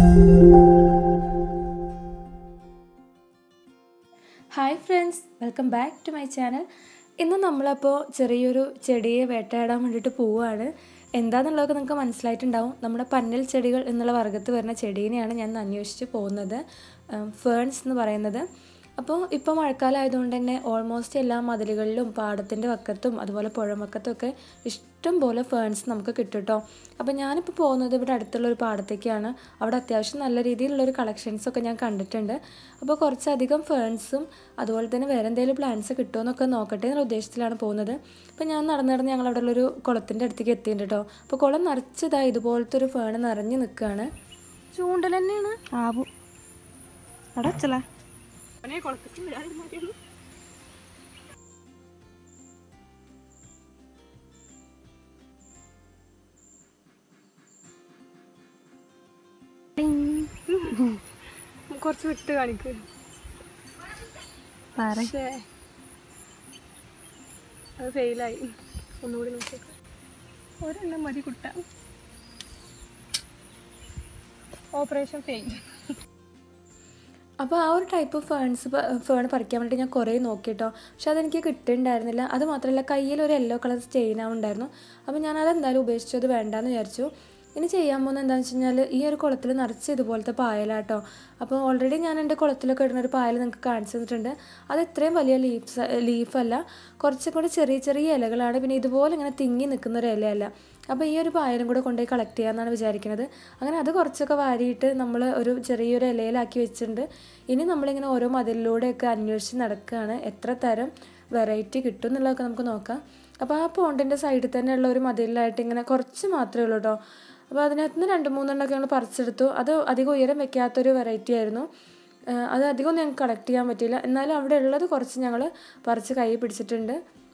hi friends welcome back to my channel ഇന്ന് നമ്മളപ്പോൾ ചെറിയൊരു ചെടിയെ വേട്ടയാടാൻ വേണ്ടിയിട്ട് പോവുകയാണ് എന്താണെന്നുള്ളതൊക്കെ നിങ്ങൾക്ക് മനസ്സിലായിട്ടുണ്ടാവും നമ്മുടെ പന്നൽ ചെടികൾ എന്നുള്ള വർഗ്ഗത്ത് വരുന്ന ചെടീനെയാണ് ഞാൻ ഇന്ന് അന്വേഷിച്ച് പോകുന്നത് ഫേൺസ് എന്ന് പറയുന്നത് അപ്പോൾ ഇപ്പോൾ മഴക്കാലം ആയതുകൊണ്ട് തന്നെ ഓൾമോസ്റ്റ് എല്ലാ മതിലുകളിലും പാടത്തിൻ്റെ വക്കത്തും അതുപോലെ പുഴമക്കത്തും ഒക്കെ ഇഷ്ടം പോലെ ഫേൺസ് നമുക്ക് കിട്ടും കേട്ടോ അപ്പോൾ ഞാനിപ്പോൾ പോകുന്നത് ഇവിടെ അടുത്തുള്ള ഒരു പാടത്തേക്കാണ് അവിടെ അത്യാവശ്യം നല്ല രീതിയിലുള്ളൊരു കളക്ഷൻസൊക്കെ ഞാൻ കണ്ടിട്ടുണ്ട് അപ്പോൾ കുറച്ചധികം ഫേൺസും അതുപോലെ തന്നെ വേറെ എന്തെങ്കിലും പ്ലാന്റ്സ് കിട്ടുമെന്നൊക്കെ നോക്കട്ടെ എന്നുള്ള ഉദ്ദേശത്തിലാണ് പോകുന്നത് അപ്പോൾ ഞാൻ നടന്ന് നടന്ന് ഞങ്ങൾ അവിടെ ഉള്ളൊരു കുളത്തിൻ്റെ അടുത്തേക്ക് എത്തിയിട്ടുണ്ട് കേട്ടോ അപ്പോൾ കുളം നിറച്ചതാ ഇതുപോലത്തെ ഒരു ഫേൺ നിറഞ്ഞു നിൽക്കുകയാണ് ചൂണ്ടൽ തന്നെയാണ് ആവു അവിടെ വെച്ചല്ലേ കുറച്ച് വിട്ട് കാണിക്ക് പറ പക്ഷേ അത് ഫെയിലായി ഒന്നുകൂടി നോക്കിയേക്കാം ഒരെണ്ണം മതി കുട്ട ഓപ്പറേഷൻ ഫെയിൽ അപ്പോൾ ആ ഒരു ടൈപ്പ് ഫേൺസ് ഫേൺ പറിക്കാൻ വേണ്ടി ഞാൻ കുറേ നോക്കിട്ടോ പക്ഷെ അതെനിക്ക് കിട്ടുന്നുണ്ടായിരുന്നില്ല അത് മാത്രമല്ല കയ്യിൽ ഒരു യെല്ലോ കളർ സ്റ്റെയിൻ ആവുണ്ടായിരുന്നു അപ്പോൾ ഞാൻ അതെന്തായാലും ഉപേക്ഷിച്ചത് വേണ്ടാന്ന് വിചാരിച്ചു ഇനി ചെയ്യാൻ പോകുന്നത് എന്താണെന്ന് വെച്ച് കഴിഞ്ഞാൽ ഈ ഒരു കുളത്തിൽ നിറച്ച് ഇതുപോലത്തെ പായലാട്ടോ അപ്പോൾ ഓൾറെഡി ഞാൻ എൻ്റെ കുളത്തിലൊക്കെ ഇടുന്ന ഒരു പായൽ നിങ്ങൾക്ക് കാണിച്ചു തന്നിട്ടുണ്ട് അത് ഇത്രയും വലിയ ലീഫ്സ് ലീഫല്ല കുറച്ചും കൂടി ചെറിയ ചെറിയ ഇലകളാണ് പിന്നെ ഇതുപോലെ ഇങ്ങനെ തിങ്ങി നിൽക്കുന്ന ഒരു ഇലയല്ല അപ്പോൾ ഈ ഒരു പായലും കൂടെ കൊണ്ടുപോയി കളക്ട് ചെയ്യാമെന്നാണ് വിചാരിക്കുന്നത് അങ്ങനെ അത് കുറച്ചൊക്കെ വാരിയിട്ട് നമ്മൾ ഒരു ചെറിയൊരു ഇലയിലാക്കി വെച്ചിട്ടുണ്ട് ഇനി നമ്മളിങ്ങനെ ഓരോ മതിലിലൂടെയൊക്കെ അന്വേഷിച്ച് നടക്കുകയാണ് എത്ര തരം വെറൈറ്റി കിട്ടും എന്നുള്ളതൊക്കെ നമുക്ക് നോക്കാം അപ്പോൾ ആ പോണ്ടിൻ്റെ സൈഡിൽ തന്നെയുള്ള ഒരു മതിലിലായിട്ട് ഇങ്ങനെ കുറച്ച് മാത്രമേ ഉള്ളൂ കേട്ടോ അപ്പോൾ അതിനകത്ത് നിന്ന് രണ്ട് മൂന്നെണ്ണമൊക്കെ ഞങ്ങൾ പറിച്ചെടുത്തു അത് അധികം ഉയരം വെക്കാത്തൊരു വെറൈറ്റി ആയിരുന്നു അത് അധികം ഞങ്ങൾക്ക് കളക്ട് ചെയ്യാൻ പറ്റിയില്ല എന്നാലും അവിടെ ഉള്ളത് കുറച്ച് ഞങ്ങൾ പറിച്ച് കൈ പിടിച്ചിട്ടുണ്ട്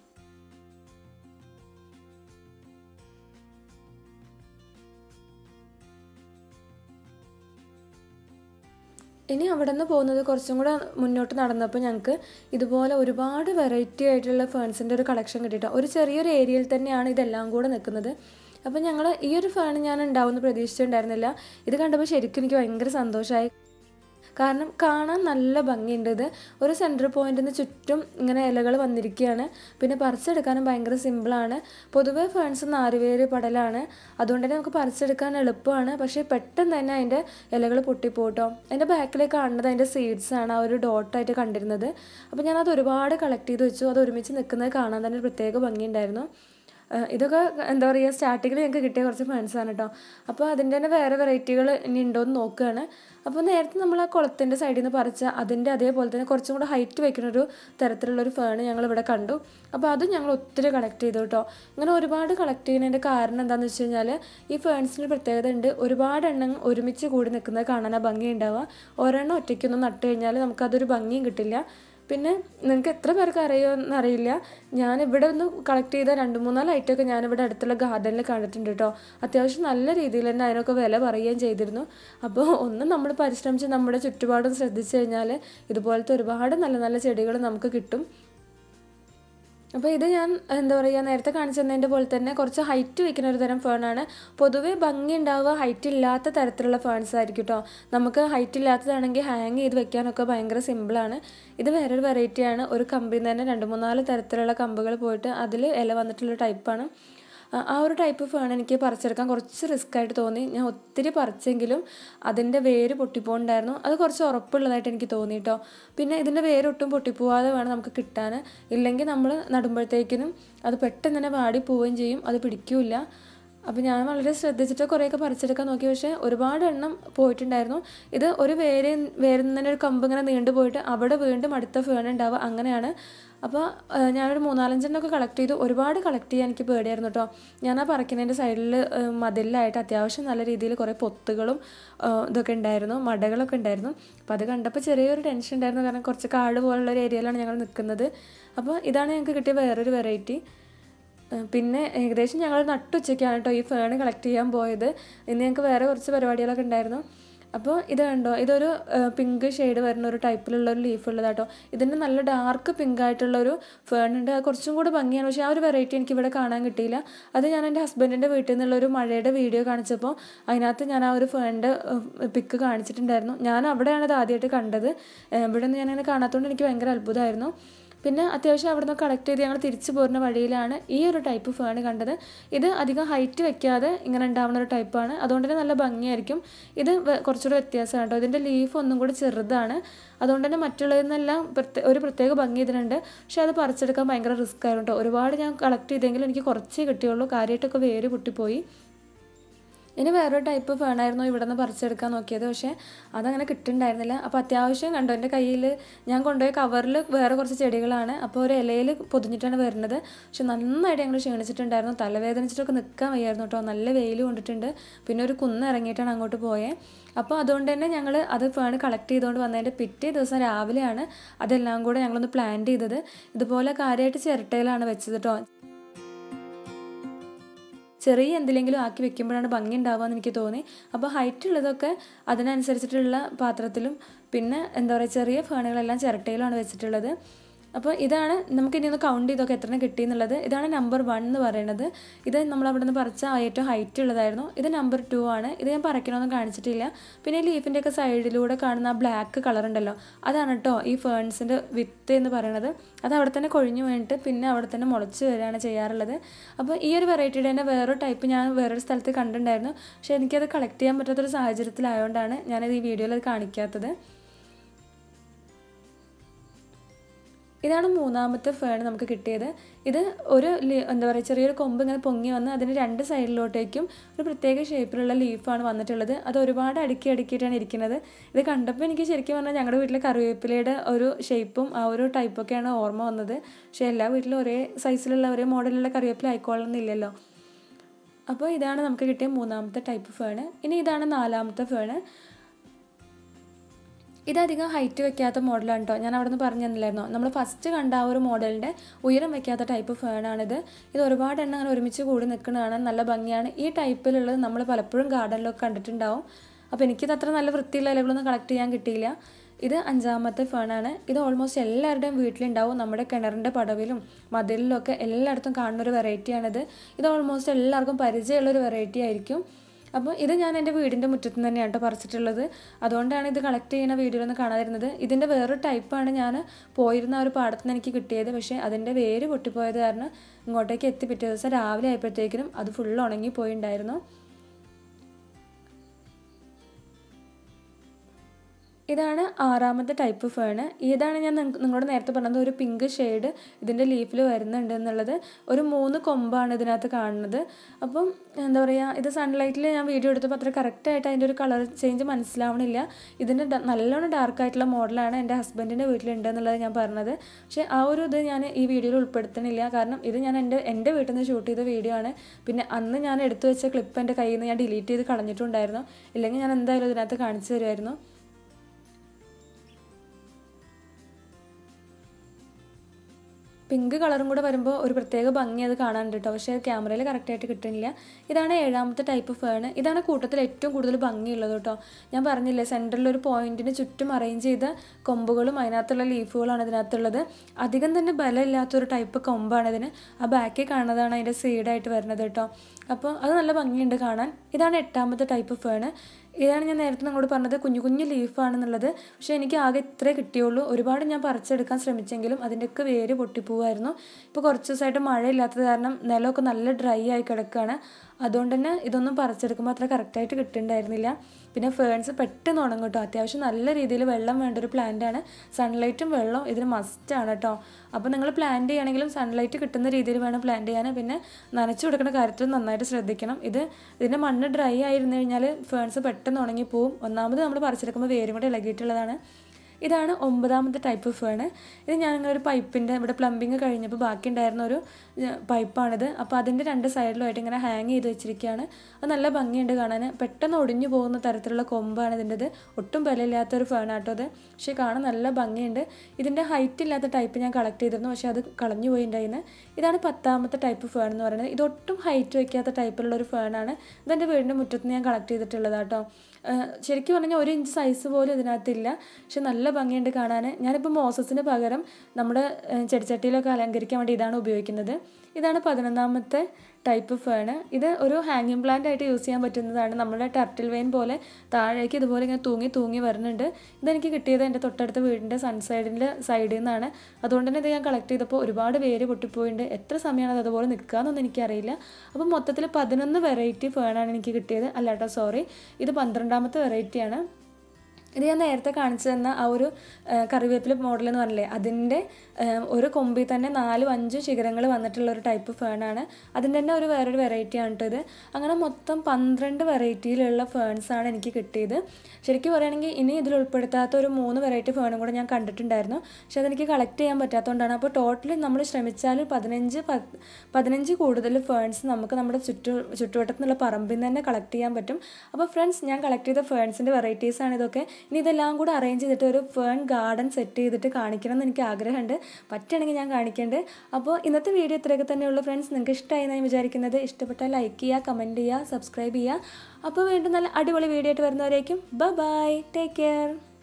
ഇനി അവിടെ നിന്ന് പോകുന്നത് കുറച്ചും കൂടെ മുന്നോട്ട് നടന്നപ്പോൾ ഞങ്ങൾക്ക് ഇതുപോലെ ഒരുപാട് വെറൈറ്റി ആയിട്ടുള്ള ഫേൺസിൻ്റെ ഒരു കളക്ഷൻ കിട്ടിയിട്ടോ ഒരു ചെറിയൊരു ഏരിയയിൽ തന്നെയാണ് ഇതെല്ലാം കൂടെ നിൽക്കുന്നത് അപ്പം ഞങ്ങൾ ഈ ഒരു ഫേൺ ഞാൻ ഉണ്ടാവുമെന്ന് പ്രതീക്ഷിച്ചിട്ടുണ്ടായിരുന്നില്ല ഇത് കണ്ടപ്പോൾ ശരിക്കും എനിക്ക് ഭയങ്കര സന്തോഷമായി കാരണം കാണാൻ നല്ല ഭംഗിയുണ്ട് ഇത് ഒരു സെൻറ്റർ പോയിന്റിന് ചുറ്റും ഇങ്ങനെ ഇലകൾ വന്നിരിക്കുകയാണ് പിന്നെ പറിച്ചെടുക്കാനും ഭയങ്കര സിമ്പിളാണ് പൊതുവേ ഫേൺസ് നാരുവേര് പടലാണ് അതുകൊണ്ട് തന്നെ നമുക്ക് പറിച്ചെടുക്കാൻ എളുപ്പമാണ് പക്ഷേ പെട്ടെന്ന് തന്നെ അതിൻ്റെ ഇലകൾ പൊട്ടിപ്പോട്ടോ അതിൻ്റെ ബാക്കിലേക്ക് കാണുന്നത് അതിൻ്റെ സീഡ്സ് ആണ് ആ ഒരു ഡോട്ടായിട്ട് കണ്ടിരുന്നത് അപ്പോൾ ഞാനത് ഒരുപാട് കളക്ട് ചെയ്ത് വെച്ചു അത് ഒരുമിച്ച് നിൽക്കുന്നത് കാണാൻ തന്നെ ഒരു പ്രത്യേക ഭംഗിയുണ്ടായിരുന്നു ഇതൊക്കെ എന്താ പറയുക സ്റ്റാർട്ടിങ്ങിൽ ഞങ്ങൾക്ക് കിട്ടിയ കുറച്ച് ഫാൻസാണ് കേട്ടോ അപ്പോൾ അതിൻ്റെ തന്നെ വേറെ വെറൈറ്റികൾ ഇനി ഉണ്ടോ എന്ന് നോക്കുകയാണ് അപ്പോൾ നേരത്തെ നമ്മൾ ആ കുളത്തിൻ്റെ സൈഡിൽ നിന്ന് പറിച്ച അതിൻ്റെ അതേപോലെ തന്നെ കുറച്ചും കൂടെ ഹൈറ്റ് വയ്ക്കുന്ന ഒരു തരത്തിലുള്ളൊരു ഫേൺ ഞങ്ങൾ ഇവിടെ കണ്ടു അപ്പോൾ അതും ഞങ്ങൾ ഒത്തിരി കളക്ട് ചെയ്തു കേട്ടോ ഇങ്ങനെ ഒരുപാട് കളക്ട് ചെയ്യുന്നതിൻ്റെ കാരണം എന്താണെന്ന് വെച്ച് കഴിഞ്ഞാൽ ഈ ഫേൺസിന് പ്രത്യേകത ഉണ്ട് ഒരുപാട് എണ്ണം ഒരുമിച്ച് കൂടി നിൽക്കുന്നത് കാണാൻ ഭംഗി ഉണ്ടാവുക ഒരെണ്ണം ഒറ്റയ്ക്കൊന്നും നട്ട് കഴിഞ്ഞാൽ നമുക്കതൊരു ഭംഗിയും കിട്ടില്ല പിന്നെ നിങ്ങൾക്ക് എത്ര പേർക്ക് അറിയുമെന്ന് അറിയില്ല ഞാൻ ഇവിടെ ഒന്ന് കളക്ട് ചെയ്ത രണ്ട് മൂന്നാല് ഐറ്റമൊക്കെ ഞാനിവിടെ അടുത്തുള്ള ഗാർഡനിൽ കണ്ടിട്ടുണ്ട് കേട്ടോ അത്യാവശ്യം നല്ല രീതിയിൽ തന്നെ അതിനൊക്കെ വില പറയുകയും ചെയ്തിരുന്നു അപ്പോൾ ഒന്ന് നമ്മൾ പരിശ്രമിച്ച് നമ്മുടെ ചുറ്റുപാടും ശ്രദ്ധിച്ചു കഴിഞ്ഞാൽ ഇതുപോലത്തെ ഒരുപാട് നല്ല നല്ല ചെടികൾ നമുക്ക് കിട്ടും അപ്പോൾ ഇത് ഞാൻ എന്താ പറയുക നേരത്തെ കാണിച്ചു തന്നതിൻ്റെ പോലെ തന്നെ കുറച്ച് ഹൈറ്റ് വയ്ക്കുന്ന ഒരു തരം ഫേണാണ് പൊതുവേ ഭംഗി ഉണ്ടാവുക ഹൈറ്റ് ഇല്ലാത്ത തരത്തിലുള്ള ഫേൺസ് ആയിരിക്കും കേട്ടോ നമുക്ക് ഹൈറ്റ് ഇല്ലാത്തതാണെങ്കിൽ ഹാങ് ചെയ്ത് വെക്കാനൊക്കെ ഭയങ്കര സിമ്പിളാണ് ഇത് വേറൊരു വെറൈറ്റിയാണ് ഒരു കമ്പിൽ നിന്ന് തന്നെ രണ്ട് മൂന്നാല് തരത്തിലുള്ള കമ്പുകൾ പോയിട്ട് അതിൽ ഇല വന്നിട്ടുള്ള ടൈപ്പാണ് ആ ഒരു ടൈപ്പ് ഫേൺ എനിക്ക് പറിച്ചെടുക്കാൻ കുറച്ച് റിസ്ക് ആയിട്ട് തോന്നി ഞാൻ ഒത്തിരി പറിച്ചെങ്കിലും അതിൻ്റെ വേര് പൊട്ടിപ്പോണ്ടായിരുന്നു അത് കുറച്ച് ഉറപ്പുള്ളതായിട്ട് എനിക്ക് തോന്നി കേട്ടോ പിന്നെ ഇതിൻ്റെ വേര് ഒട്ടും പൊട്ടിപ്പോവാതെ വേണം നമുക്ക് കിട്ടാൻ ഇല്ലെങ്കിൽ നമ്മൾ നടുമ്പോഴത്തേക്കിനും അത് പെട്ടെന്ന് തന്നെ വാടി പോവുകയും ചെയ്യും അത് പിടിക്കില്ല അപ്പോൾ ഞാൻ വളരെ ശ്രദ്ധിച്ചിട്ട് കുറേയൊക്കെ പറിച്ചെടുക്കാൻ നോക്കി പക്ഷേ ഒരുപാട് എണ്ണം പോയിട്ടുണ്ടായിരുന്നു ഇത് ഒരു വേര് വേരിൽ നിന്ന് തന്നെ ഒരു കമ്പ് ഇങ്ങനെ നീണ്ടു പോയിട്ട് അവിടെ വീണ്ടും അടുത്ത ഫേൺ ഉണ്ടാവുക അങ്ങനെയാണ് അപ്പോൾ ഞാനൊരു മൂന്നാലഞ്ചെണ്ണമൊക്കെ കളക്ട് ചെയ്തു ഒരുപാട് കളക്ട് ചെയ്യാൻ എനിക്ക് പേടിയായിരുന്നു കേട്ടോ ഞാൻ ആ പറിക്കുന്നതിൻ്റെ സൈഡിൽ മതിലിലായിട്ട് അത്യാവശ്യം നല്ല രീതിയിൽ കുറേ പൊത്തുകളും ഇതൊക്കെ ഉണ്ടായിരുന്നു മടകളൊക്കെ ഉണ്ടായിരുന്നു അപ്പോൾ അത് കണ്ടപ്പോൾ ചെറിയൊരു ടെൻഷൻ ഉണ്ടായിരുന്നു കാരണം കുറച്ച് കാട് പോലുള്ള ഒരു ഏരിയയിലാണ് ഞങ്ങൾ നിൽക്കുന്നത് അപ്പോൾ ഇതാണ് ഞങ്ങൾക്ക് കിട്ടിയ വേറൊരു വെറൈറ്റി പിന്നെ ഏകദേശം ഞങ്ങൾ നട്ടുച്ചയ്ക്കാണ് കേട്ടോ ഈ ഫേൺ കളക്ട് ചെയ്യാൻ പോയത് ഇന്ന് ഞങ്ങൾക്ക് വേറെ കുറച്ച് പരിപാടികളൊക്കെ ഉണ്ടായിരുന്നു അപ്പോൾ ഇത് കണ്ടോ ഇതൊരു പിങ്ക് ഷെയ്ഡ് വരുന്ന ഒരു ടൈപ്പിലുള്ള ഒരു ലീഫ് ഉള്ളതാട്ടോ ഇതിൻ്റെ നല്ല ഡാർക്ക് പിങ്ക് ആയിട്ടുള്ള ഒരു ഫേൺ ഉണ്ട് അത് കുറച്ചും കൂടി ഭംഗിയാണ് പക്ഷേ ആ ഒരു വെറൈറ്റി എനിക്ക് ഇവിടെ കാണാൻ കിട്ടിയില്ല അത് ഞാൻ എൻ്റെ ഹസ്ബൻഡിൻ്റെ വീട്ടിൽ നിന്നുള്ള ഒരു മഴയുടെ വീഡിയോ കാണിച്ചപ്പോൾ അതിനകത്ത് ഞാൻ ആ ഒരു ഫേണിൻ്റെ പിക്ക് കാണിച്ചിട്ടുണ്ടായിരുന്നു ഞാൻ അവിടെയാണ് ഇത് ആദ്യമായിട്ട് കണ്ടത് ഏഹ് ഇവിടെ നിന്ന് ഞാനങ്ങനെ കാണാത്തതുകൊണ്ട് എനിക്ക് ഭയങ്കര അത്ഭുതമായിരുന്നു പിന്നെ അത്യാവശ്യം അവിടെ നിന്ന് കളക്ട് ചെയ്ത് ഞങ്ങൾ തിരിച്ചു പോരുന്ന വഴിയിലാണ് ഈ ഒരു ടൈപ്പ് ഫേൺ കണ്ടത് ഇത് അധികം ഹൈറ്റ് വെക്കാതെ ഇങ്ങനെ ഉണ്ടാവുന്ന ഒരു ടൈപ്പാണ് അതുകൊണ്ട് തന്നെ നല്ല ഭംഗിയായിരിക്കും ഇത് വെ- കുറച്ചുകൂടി വ്യത്യാസമാണ് കേട്ടോ ഇതിൻ്റെ ലീഫ് ഒന്നും കൂടി ചെറുതാണ് അതുകൊണ്ട് തന്നെ മറ്റുള്ളതിൽ നിന്നെല്ലാം പ്രത്യേക ഒരു പ്രത്യേക ഭംഗി ഇതിനുണ്ട് പക്ഷെ അത് പറിച്ചെടുക്കാൻ ഭയങ്കര റിസ്ക് ആയിരുന്നു കേട്ടോ ഒരുപാട് ഞാൻ കളക്ട് ചെയ്തെങ്കിലും എനിക്ക് കുറച്ചേ കിട്ടിയുള്ളൂ കാര്യമായിട്ടൊക്കെ വേര് പൊട്ടിപ്പോയി ഇനി വേറൊരു ടൈപ്പ് ഫേണായിരുന്നു ഇവിടെ നിന്ന് പറിച്ചെടുക്കാൻ നോക്കിയത് പക്ഷേ അതങ്ങനെ കിട്ടുന്നുണ്ടായിരുന്നില്ല അപ്പോൾ അത്യാവശ്യം കണ്ടോ എൻ്റെ കയ്യിൽ ഞാൻ കൊണ്ടുപോയ കവറിൽ വേറെ കുറച്ച് ചെടികളാണ് അപ്പോൾ ഒരു ഇലയിൽ പൊതിഞ്ഞിട്ടാണ് വരുന്നത് പക്ഷെ നന്നായിട്ട് ഞങ്ങൾ ക്ഷീണിച്ചിട്ടുണ്ടായിരുന്നു തലവേദനിച്ചിട്ടൊക്കെ നിൽക്കാൻ വയ്യായിരുന്നു കേട്ടോ നല്ല വെയിൽ കൊണ്ടിട്ടുണ്ട് പിന്നെ ഒരു കുന്ന് ഇറങ്ങിയിട്ടാണ് അങ്ങോട്ട് പോയത് അപ്പോൾ അതുകൊണ്ട് തന്നെ ഞങ്ങൾ അത് ഫേൺ കളക്ട് ചെയ്തുകൊണ്ട് വന്നതിൻ്റെ പിറ്റേ ദിവസം രാവിലെയാണ് അതെല്ലാം കൂടെ ഞങ്ങളൊന്ന് പ്ലാൻ ചെയ്തത് ഇതുപോലെ കാര്യമായിട്ട് ചിരട്ടയിലാണ് വെച്ചത് കേട്ടോ ചെറിയ എന്തിലെങ്കിലും ആക്കി വെക്കുമ്പോഴാണ് ഭംഗി ഉണ്ടാവുക എന്ന് എനിക്ക് തോന്നി അപ്പോൾ ഹൈറ്റ് ഉള്ളതൊക്കെ അതിനനുസരിച്ചിട്ടുള്ള പാത്രത്തിലും പിന്നെ എന്താ പറയുക ചെറിയ ഫേണുകളെല്ലാം ചിരട്ടയിലാണ് വെച്ചിട്ടുള്ളത് അപ്പോൾ ഇതാണ് നമുക്ക് ഇനി ഒന്ന് കൗണ്ട് ചെയ്തൊക്കെ എത്ര കിട്ടിയെന്നുള്ളത് ഇതാണ് നമ്പർ വൺ എന്ന് പറയുന്നത് ഇത് നമ്മൾ അവിടെ നിന്ന് പറിച്ച ഏറ്റവും ഹൈറ്റ് ഉള്ളതായിരുന്നു ഇത് നമ്പർ ടു ആണ് ഇത് ഞാൻ പറിക്കണമെന്ന് കാണിച്ചിട്ടില്ല പിന്നെ ഈ ലീഫിൻ്റെ ഒക്കെ സൈഡിലൂടെ കാണുന്ന ആ ബ്ലാക്ക് കളർ ഉണ്ടല്ലോ അതാണ് കേട്ടോ ഈ ഫേൺസിൻ്റെ വിത്ത് എന്ന് പറയുന്നത് അത് അവിടെ തന്നെ കൊഴിഞ്ഞു വീണിട്ട് പിന്നെ അവിടെ തന്നെ മുളച്ച് വരികയാണ് ചെയ്യാറുള്ളത് അപ്പോൾ ഈ ഒരു വെറൈറ്റിയുടെ തന്നെ വേറൊരു ടൈപ്പ് ഞാൻ വേറൊരു സ്ഥലത്ത് കണ്ടിട്ടുണ്ടായിരുന്നു പക്ഷേ എനിക്കത് കളക്ട് ചെയ്യാൻ പറ്റാത്തൊരു സാഹചര്യത്തിലായതുകൊണ്ടാണ് ഞാനത് ഈ വീഡിയോയിൽ അത് കാണിക്കാത്തത് ഇതാണ് മൂന്നാമത്തെ ഫേൺ നമുക്ക് കിട്ടിയത് ഇത് ഒരു ലീ- എന്താ പറയുക ചെറിയൊരു കൊമ്പ് ഇങ്ങനെ പൊങ്ങി വന്ന് അതിന് രണ്ട് സൈഡിലോട്ടേക്കും ഒരു പ്രത്യേക ഷേപ്പിലുള്ള ലീഫാണ് വന്നിട്ടുള്ളത് അത് ഒരുപാട് അടുക്കി അടുക്കിയിട്ടാണ് ഇരിക്കുന്നത് ഇത് കണ്ടപ്പോൾ എനിക്ക് ശരിക്കും പറഞ്ഞാൽ ഞങ്ങളുടെ വീട്ടിലെ കറിവേപ്പിലയുടെ ഒരു ഷേപ്പും ആ ഒരു ടൈപ്പൊക്കെയാണ് ഓർമ്മ വന്നത് പക്ഷേ എല്ലാ വീട്ടിലും ഒരേ സൈസിലുള്ള ഒരേ മോഡലുള്ള കറിവേപ്പില ആയിക്കോളണമെന്നില്ലല്ലോ അപ്പോൾ ഇതാണ് നമുക്ക് കിട്ടിയ മൂന്നാമത്തെ ടൈപ്പ് ഫേണ് ഇനി ഇതാണ് നാലാമത്തെ ഫേണ് ഇതധികം ഹൈറ്റ് വെക്കാത്ത മോഡലാണ് കേട്ടോ ഞാൻ അവിടെ നിന്ന് പറഞ്ഞു തന്നില്ലായിരുന്നോ നമ്മൾ ഫസ്റ്റ് കണ്ട ആ ഒരു മോഡലിൻ്റെ ഉയരം വെക്കാത്ത ടൈപ്പ് ഫേണാണിത് ഇത് ഒരുപാട് എണ്ണം അങ്ങനെ ഒരുമിച്ച് കൂടി നിൽക്കുന്നതാണ് നല്ല ഭംഗിയാണ് ഈ ടൈപ്പിലുള്ളത് നമ്മൾ പലപ്പോഴും ഗാർഡനിലൊക്കെ കണ്ടിട്ടുണ്ടാവും അപ്പോൾ എനിക്കിത് അത്ര നല്ല വൃത്തിയുള്ള ഇലകളൊന്നും കളക്ട് ചെയ്യാൻ കിട്ടിയില്ല ഇത് അഞ്ചാമത്തെ ഫേണാണ് ഇത് ഓൾമോസ്റ്റ് എല്ലാവരുടെയും വീട്ടിലുണ്ടാവും നമ്മുടെ കിണറിൻ്റെ പടവിലും മതിലിലൊക്കെ എല്ലായിടത്തും കാണുന്ന ഒരു വെറൈറ്റിയാണിത് ഇത് ഓൾമോസ്റ്റ് എല്ലാവർക്കും പരിചയമുള്ളൊരു വെറൈറ്റി ആയിരിക്കും അപ്പോൾ ഇത് ഞാൻ എൻ്റെ വീടിൻ്റെ മുറ്റത്ത് നിന്ന് തന്നെയാണ് കേട്ടോ പറിച്ചിട്ടുള്ളത് അതുകൊണ്ടാണ് ഇത് കളക്ട് ചെയ്യുന്ന വീഡിയോയിലൊന്നും കാണാതിരുന്നത് ഇതിൻ്റെ വേറൊരു ടൈപ്പാണ് ഞാൻ പോയിരുന്ന ആ ഒരു പാടത്ത് നിന്ന് എനിക്ക് കിട്ടിയത് പക്ഷേ അതിൻ്റെ വേര് പൊട്ടിപ്പോയത് കാരണം ഇങ്ങോട്ടേക്ക് എത്തി പിറ്റേ ദിവസം രാവിലെ ആയപ്പോഴത്തേക്കിനും അത് ഫുൾ ഉണങ്ങി പോയിണ്ടായിരുന്നു ഇതാണ് ആറാമത്തെ ടൈപ്പ് ഫേണ് ഇതാണ് ഞാൻ നിങ്ങ- നിങ്ങളോട് നേരത്തെ പറഞ്ഞത് ഒരു പിങ്ക് ഷെയ്ഡ് ഇതിൻ്റെ ലീഫിൽ വരുന്നുണ്ട് എന്നുള്ളത് ഒരു മൂന്ന് കൊമ്പാണ് ഇതിനകത്ത് കാണുന്നത് അപ്പം എന്താ പറയുക ഇത് സൺലൈറ്റിൽ ഞാൻ വീഡിയോ എടുത്തപ്പോൾ അത്ര കറക്റ്റായിട്ട് അതിൻ്റെ ഒരു കളർ ചേഞ്ച് മനസ്സിലാവണില്ല ഇതിൻ്റെ ഡ- നല്ലോണം ഡാർക്ക് ആയിട്ടുള്ള മോഡലാണ് എൻ്റെ ഹസ്ബൻഡിൻ്റെ വീട്ടിലുണ്ട് എന്നുള്ളത് ഞാൻ പറഞ്ഞത് പക്ഷേ ആ ഒരു ഇത് ഞാൻ ഈ വീഡിയോയിൽ ഉൾപ്പെടുത്തണില്ല കാരണം ഇത് ഞാൻ എൻ്റെ എൻ്റെ വീട്ടിൽ നിന്ന് ഷൂട്ട് ചെയ്ത വീഡിയോ ആണ് പിന്നെ അന്ന് ഞാൻ എടുത്തു വെച്ച ക്ലിപ്പ് എൻ്റെ കയ്യിൽ നിന്ന് ഞാൻ ഡിലീറ്റ് ചെയ്ത് കളഞ്ഞിട്ടുണ്ടായിരുന്നു ഇല്ലെങ്കിൽ ഞാൻ എന്തായാലും ഇതിനകത്ത് കാണിച്ചു തരുമായിരുന്നു പിങ്ക് കളറും കൂടെ വരുമ്പോൾ ഒരു പ്രത്യേക ഭംഗി അത് കാണാനുണ്ട് കേട്ടോ പക്ഷേ ക്യാമറയിൽ കറക്റ്റായിട്ട് കിട്ടുന്നില്ല ഇതാണ് ഏഴാമത്തെ ടൈപ്പ് ഫേൺ ഇതാണ് കൂട്ടത്തിൽ ഏറ്റവും കൂടുതൽ ഭംഗിയുള്ളത് കേട്ടോ ഞാൻ പറഞ്ഞില്ലേ സെൻറ്ററിൽ ഒരു പോയിന്റിന് ചുറ്റും അറേഞ്ച് ചെയ്ത കൊമ്പുകളും അതിനകത്തുള്ള ലീഫുകളാണ് ഇതിനകത്തുള്ളത് അധികം തന്നെ ബലമില്ലാത്തൊരു ടൈപ്പ് കൊമ്പാണ് ഇതിന് ആ ബാക്കിൽ കാണുന്നതാണ് അതിൻ്റെ സീഡായിട്ട് വരുന്നത് കേട്ടോ അപ്പോൾ അത് നല്ല ഭംഗിയുണ്ട് കാണാൻ ഇതാണ് എട്ടാമത്തെ ടൈപ്പ് ഫേൺ ഇതാണ് ഞാൻ നേരത്തെ നിങ്ങളോട് പറഞ്ഞത് കുഞ്ഞു കുഞ്ഞു ലീഫാണെന്നുള്ളത് പക്ഷേ എനിക്ക് ആകെ ഇത്രേ കിട്ടിയുള്ളൂ ഒരുപാട് ഞാൻ പറിച്ചെടുക്കാൻ ശ്രമിച്ചെങ്കിലും അതിൻ്റെയൊക്കെ വേര് പൊട്ടിപ്പോവായിരുന്നു ഇപ്പോൾ കുറച്ച് ദിവസമായിട്ട് മഴയില്ലാത്തത് കാരണം നിലമൊക്കെ നല്ല ഡ്രൈ ആയി കിടക്കുകയാണ് അതുകൊണ്ട് തന്നെ ഇതൊന്നും പറിച്ചെടുക്കുമ്പോൾ അത്ര കറക്റ്റായിട്ട് കിട്ടുന്നുണ്ടായിരുന്നില്ല പിന്നെ ഫേൺസ് പെട്ടെന്ന് ഉണങ്ങും കേട്ടോ അത്യാവശ്യം നല്ല രീതിയിൽ വെള്ളം വേണ്ട ഒരു പ്ലാന്റാണ് സൺലൈറ്റും വെള്ളവും ഇതിന് മസ്റ്റാണ് കേട്ടോ അപ്പോൾ നിങ്ങൾ പ്ലാന്റ് ചെയ്യണമെങ്കിലും സൺലൈറ്റ് കിട്ടുന്ന രീതിയിൽ വേണം പ്ലാന്റ് ചെയ്യാൻ പിന്നെ നനച്ചു കൊടുക്കുന്ന കാര്യത്തിൽ നന്നായിട്ട് ശ്രദ്ധിക്കണം ഇത് ഇതിൻ്റെ മണ്ണ് ഡ്രൈ ആയിരുന്നു കഴിഞ്ഞാൽ ഫേൺസ് പെട്ടെന്ന് ഉണങ്ങി പോവും ഒന്നാമത് നമ്മൾ പറിച്ചെടുക്കുമ്പോൾ വേരും കൂടെ ഇളകിയിട്ടുള്ളതാണ് ഇതാണ് ഒമ്പതാമത്തെ ടൈപ്പ് ഫേൺ ഇത് ഞാനിങ്ങനെ ഒരു പൈപ്പിൻ്റെ ഇവിടെ പ്ലംബിങ് കഴിഞ്ഞപ്പോൾ ബാക്കി ഉണ്ടായിരുന്ന ഒരു ഏഹ്, പൈപ്പാണിത് അപ്പോൾ അതിൻ്റെ രണ്ട് സൈഡിലുമായിട്ട് ഇങ്ങനെ ഹാങ് ചെയ്ത് വെച്ചിരിക്കുകയാണ് അത് നല്ല ഭംഗിയുണ്ട് കാണാൻ പെട്ടെന്ന് ഒടിഞ്ഞു പോകുന്ന തരത്തിലുള്ള കൊമ്പാണ് ഇതിൻ്റെത് ഒട്ടും ബലമില്ലാത്തൊരു ഫേണാട്ടോ അത് പക്ഷേ കാണാൻ നല്ല ഭംഗിയുണ്ട് ഇതിൻ്റെ ഹൈറ്റ് ഇല്ലാത്ത ടൈപ്പ് ഞാൻ കളക്ട് ചെയ്തിരുന്നു പക്ഷേ അത് കളഞ്ഞു പോയി ഉണ്ടായിരുന്നു ഇതാണ് പത്താമത്തെ ടൈപ്പ് ഫേൺ എന്ന് പറയുന്നത് ഇതൊട്ടും ഹൈറ്റ് വയ്ക്കാത്ത ടൈപ്പിലുള്ള ഒരു ഫേണാണ് ഇതെൻ്റെ വീടിൻ്റെ മുറ്റത്ത് നിന്ന് ഞാൻ കളക്ട് ചെയ്തിട്ടുള്ളത് കേട്ടോ ശരിക്കും പറഞ്ഞാൽ ഒരു ഇഞ്ച് സൈസ് പോലും ഇതിനകത്തില്ല പക്ഷെ നല്ല ഭംഗിയുണ്ട് കാണാൻ ഞാനിപ്പോൾ മോസസിന് പകരം നമ്മുടെ ഏഹ്, ചെടിച്ചട്ടിയിലൊക്കെ അലങ്കരിക്കാൻ വേണ്ടി ഇതാണ് ഉപയോഗിക്കുന്നത് ഇതാണ് പതിനൊന്നാമത്തെ ടൈപ്പ് ഫേണ് ഇത് ഒരു ഹാങ്ങിങ് പ്ലാന്റ് ആയിട്ട് യൂസ് ചെയ്യാൻ പറ്റുന്നതാണ് നമ്മുടെ ടർട്ടിൽ വെയിൻ പോലെ താഴേക്ക് ഇതുപോലെ ഇങ്ങനെ തൂങ്ങി തൂങ്ങി വരുന്നുണ്ട് ഇതെനിക്ക് കിട്ടിയത് എൻ്റെ തൊട്ടടുത്ത വീടിൻ്റെ സൺസൈഡിൻ്റെ സൈഡിൽ നിന്നാണ് അതുകൊണ്ട് തന്നെ ഇത് ഞാൻ കളക്ട് ചെയ്തപ്പോൾ ഒരുപാട് പേര് പൊട്ടിപ്പോയിട്ടുണ്ട് എത്ര സമയമാണ് അത് അതുപോലെ നിൽക്കാമെന്നൊന്നും എനിക്കറിയില്ല അപ്പോൾ മൊത്തത്തിൽ പതിനൊന്ന് വെറൈറ്റി ഫേണാണ് എനിക്ക് കിട്ടിയത് അല്ല കേട്ടോ സോറി ഇത് പന്ത്രണ്ടാമത്തെ വെറൈറ്റിയാണ് ഇത് ഞാൻ നേരത്തെ കാണിച്ചു തന്ന ആ ഒരു ആ, കറിവേപ്പില മോഡൽ എന്ന് പറഞ്ഞില്ലേ അതിൻ്റെ ആ, ഒരു കൊമ്പിൽ തന്നെ നാലും അഞ്ചും ശിഖരങ്ങൾ വന്നിട്ടുള്ള ഒരു ടൈപ്പ് ഫേണാണ് അതിൻ്റെ തന്നെ ഒരു വേറൊരു വെറൈറ്റി ആണ് കേട്ടോ ഇത് അങ്ങനെ മൊത്തം പന്ത്രണ്ട് വെറൈറ്റിയിലുള്ള ഫേൺസാണ് എനിക്ക് കിട്ടിയത് ശരിക്കും പറയുകയാണെങ്കിൽ ഇനി ഇതിൽ ഉൾപ്പെടുത്താത്ത ഒരു മൂന്ന് വെറൈറ്റി ഫേണും കൂടെ ഞാൻ കണ്ടിട്ടുണ്ടായിരുന്നു പക്ഷെ അതെനിക്ക് കളക്ട് ചെയ്യാൻ പറ്റാത്തതുകൊണ്ടാണ് അപ്പോൾ ടോട്ടലി നമ്മൾ ശ്രമിച്ചാൽ പതിനഞ്ച് പത്ത് പതിനഞ്ച് കൂടുതൽ ഫേൺസ് നമുക്ക് നമ്മുടെ ചുറ്റു ചുറ്റുവട്ടത്തു നിന്നുള്ള പറമ്പിൽ നിന്ന് തന്നെ കളക്ട് ചെയ്യാൻ പറ്റും അപ്പോൾ ഫ്രണ്ട്സ് ഞാൻ കളക്ട് ചെയ്ത ഫേൺസിൻ്റെ വെറൈറ്റീസാണ് ഇതൊക്കെ ഇനി ഇതെല്ലാം കൂടെ അറേഞ്ച് ചെയ്തിട്ട് ഒരു ഫേൺ ഗാർഡൻ സെറ്റ് ചെയ്തിട്ട് കാണിക്കണം എന്ന് എനിക്ക് ആഗ്രഹമുണ്ട് പറ്റുകയാണെങ്കിൽ ഞാൻ കാണിക്കേണ്ടത് അപ്പോൾ ഇന്നത്തെ വീഡിയോ ഇത്രയൊക്കെ തന്നെയുള്ളൂ ഫ്രണ്ട്സ് നിങ്ങൾക്ക് ഇഷ്ടമായി ഞാൻ വിചാരിക്കുന്നത് ഇഷ്ടപ്പെട്ടാൽ ലൈക്ക് ചെയ്യുക കമൻറ്റ് ചെയ്യുക സബ്സ്ക്രൈബ് ചെയ്യുക അപ്പോൾ വീണ്ടും നല്ല അടിപൊളി വീഡിയോ ആയിട്ട് വരുന്നവരേക്കും ബൈ ബൈ ടേക്ക് കെയർ